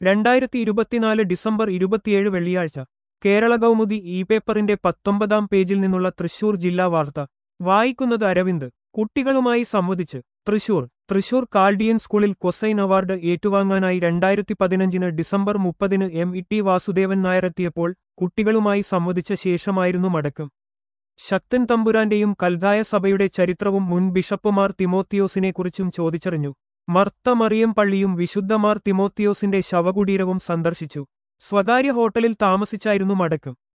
രണ്ടായിരത്തി ഇരുപത്തിനാല് ഡിസംബർ ഇരുപത്തിയേഴ് വെള്ളിയാഴ്ച കേരള കൗമുദി ഇ പേപ്പറിന്റെ പത്തൊമ്പതാം പേജിൽ നിന്നുള്ള തൃശൂർ ജില്ലാ വാർത്ത വായിക്കുന്നത് അരവിന്ദ് കുട്ടികളുമായി സംവദിച്ച് തൃശൂർ തൃശൂർ കാൾഡിയൻ സ്കൂളിൽ കൊസൈൻ അവാർഡ് ഏറ്റുവാങ്ങാനായി രണ്ടായിരത്തി പതിനഞ്ചിന് ഡിസംബർ മുപ്പതിന് എം ഇ ടി വാസുദേവൻ നായരെത്തിയപ്പോൾ കുട്ടികളുമായി സംവദിച്ച ശേഷമായിരുന്നു മടക്കം ശക്തൻ തമ്പുരാന്റെയും കൽതായ സഭയുടെ ചരിത്രവും മുൻ ബിഷപ്പുമാർ തിമോത്തിയോസിനെക്കുറിച്ചും ചോദിച്ചറിഞ്ഞു മർത്ത മറിയം പള്ളിയും വിശുദ്ധമാർ തിമോത്തിയോസിന്റെ ശവകുടീരവും സന്ദർശിച്ചു സ്വകാര്യ ഹോട്ടലിൽ താമസിച്ചായിരുന്നു മടക്കം